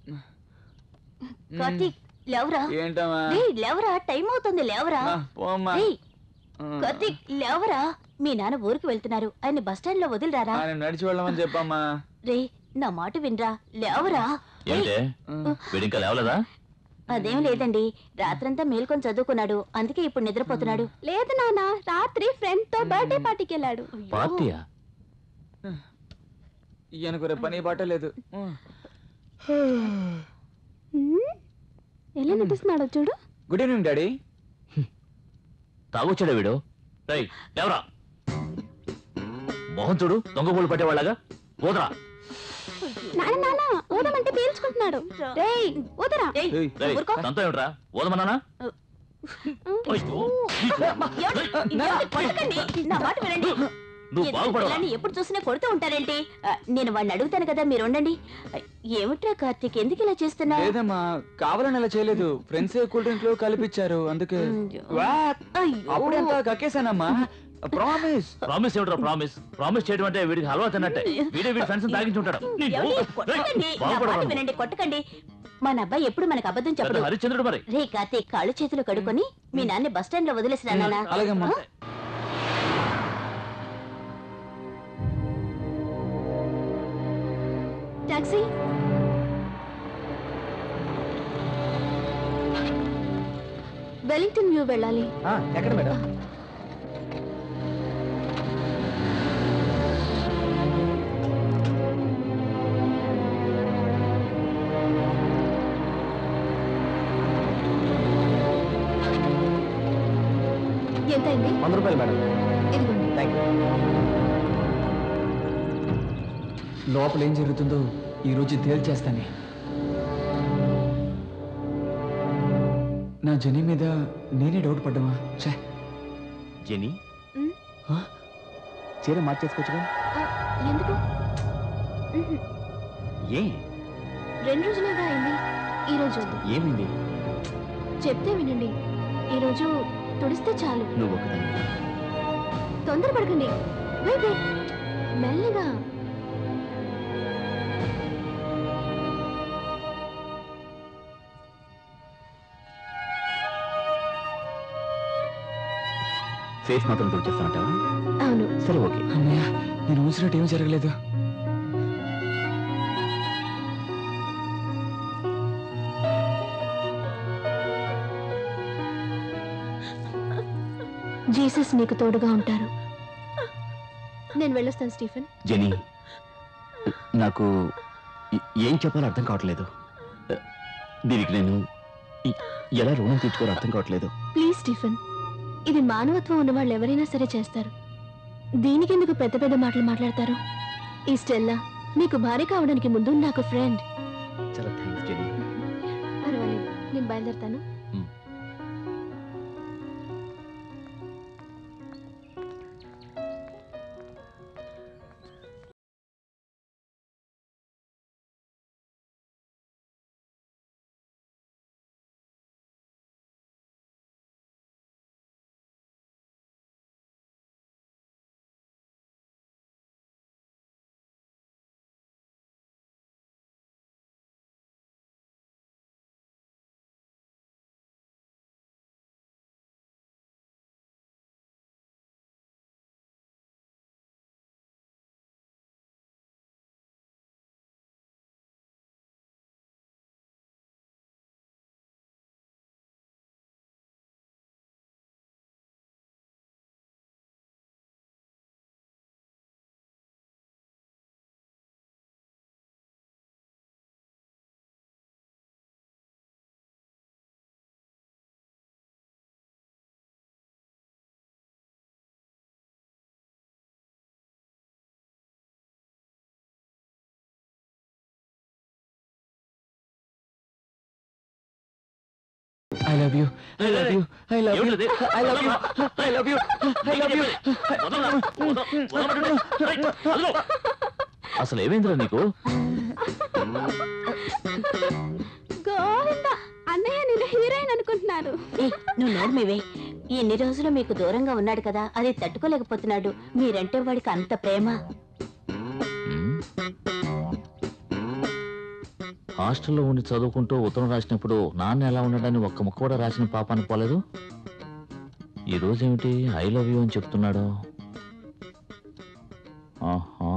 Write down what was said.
కార్తీక్ లేవరా ఏంటమ్మా రేయ్, లేవరా టైం అవుతుంది లేవరా మా, పోమ్మా రేయ్, ఉమ్. కార్తీక్ లేవరా మీ నాన్న ఊరికి వెళ్తున్నారు ఆయన బస్ స్టాండ్ లో వదిలిరారా ఆయన నడిచి వెళ్ళమని చెప్పమ్మా రే నా మాట వినరా లేవరా రేయ్, ఏంటే ఉమ్. వీడింకా లేవలేదా అదేం లేదండి రాత్రంతా మేల్కొని చదువుకున్నాడు అందుకే ఇప్పుడు నిద్రపోతున్నాడు లేదు నాన్న రాత్రి ఫ్రెండ్ తో బర్త్డే పార్టీకి వెళ్ళాడు పార్టీయా ఈయనకు రేపు పని బాట లేదు ఉమ్. హ్మ్? ఎలా నటిస్తున్నాడో చూడు గుడ్ ఈవినింగ్ డాడీ తాగొచ్చాడా వీడు రేయ్ లేవరా మొహం చూడు దొంగ పూలు పట్టేవాళ్ళగా పోదరా నాన్న నాన్న ఊదమంటే పీల్చుకుంటున్నాడు రేయ్ ఊదరా రేయ్, ఏయ్, రేయ్ ఊరుకో. తంతో ఏమిట్రా ఓదమన్నానా అయ్యో, నీకు- ఏమండి? ఏమండి? కొట్టకండి. నా మాట వినండి నువ్వు ఎందుకు బాగుపడవా పిల్లాన్ని ఎప్పుడు చూసినా కొడుతూ ఉంటారేంటి ఆ, నేను వాడిని అడుగుతాను కదా మీరు ఉండండి ఆ, ఏమిట్రా కార్తీక్ ఎందుకు ఇలా చేస్తున్నావు లేదమ్మా కావాలని అలా చేయలేదు ఫ్రెండ్స్ కూల్ డ్రింక్ లో కలిపిచ్చారు అందుకే అయ్యో. వాట్? అయ్యో. అప్పుడెంత కక్కేశానమ్మా ప్రామిస్ ప్రామిస్ ఏమిట్రా ప్రామిస్ ప్రామిస్ చేయడం అంటే వీడికి హల్వా తిన్నట్టే వీడే వీడి ఫ్రెండ్స్ తాగించుంటాడు నీకు- ఏమండి? రేయ్, కొట్టకండి. నా బాగుపడవా మాట నువ్వు? వినండి కొట్టకండి మన అబ్బాయి ఎప్పుడు మనకు అబద్ధం పెద్ద చెప్పడు హరిశ్చంద్రుడు మరి రే కార్తీక్ కాళ్ళు చేతులు కడుకొని మీ నాన్న బస్ స్టాండ్ లో వదిలేసి నాన్న అలాగేమ్మా టాక్సీ వెలింగ్టన్ వ్యూ వెళ్ళాలి ఎక్కడ మేడం ఎంత అయింది వంద రూపాయలు మేడం ఇదిగోండి థ్యాంక్ యూ లోపల ఏం జరుగుతుందో ఈ రోజు తేల్చేస్తానే నా జని మీద నేనే డౌట్ పడ్డామా ఛే జెనీ ఉమ్, ఆ? చీర మార్చేసుకోవచ్చుగా ఆ, ఎందుకు ఉహు, ఏ రెండు రోజులుగా అయింది ఈ రోజు వద్దు ఏమైంది చెప్తే వినండి ఈ రోజు తుడిస్తే చాలు నువ్వు ఒకదాన్ని తొందరపడకండి వెయిట్ వెయిట్ మెల్లగా ఫేస్ మాత్రం తుడిచేస్తానంటావా అవును సరే ఓకే అన్నయ్య నేను ఊసినట్టు ఏమీ జరగలేదు జీసస్ నీకు తోడుగా ఉంటారు నేను వెళ్ళొస్తాను స్టీఫెన్ జెనీ నాకు ఎ- ఏం చెప్పాలో అర్థం కావట్లేదు దీనికి నేను ఎ- ఎలా రుణం తీర్చుకోవాలో అర్థం కావట్లేదు ప్లీజ్ స్టీఫెన్ ఇది మానవత్వం ఉన్న వాళ్ళు ఎవరైనా సరే చేస్తారు దీనికి ఎందుకు పెద్ద పెద్ద మాటలు మాట్లాడతారు ఈ స్టెల్లా మీకు భార్య కావడానికి ముందు నాకు ఫ్రెండ్ చాలా థ్యాంక్స్ జెనీ పర్వాలేదు నేను బయలుదేరుతాను I love you I love you I love you ఏమిటిది? I love you I love you I love you వదలరా, వదల- వదలమంటుంటే. రేయ్, వదలు. అసలు ఏమైందిరా నీకు గోవింద అన్నయ్య నేను హీరోయిన్ అనుకుంటున్నాను ఏయ్, నువ్వు నోర్మివే ఎన్ని రోజులు మీకు దూరంగా ఉన్నాడు కదా అది తట్టుకోలేకపోతున్నాడు మీరంటే వాడికి అంత ప్రేమ మ్మ్. హాస్టల్లో ఉండి చదువుకుంటూ ఉత్తరం రాసినప్పుడు నాన్న ఎలా ఉండడాన్ని ఒక్క ముక్క కూడా రాసిన పాపాన్ని పోలేదు ఈ రోజు ఏమిటి ఐ లవ్ యూ అని చెప్తున్నాడు ఆహా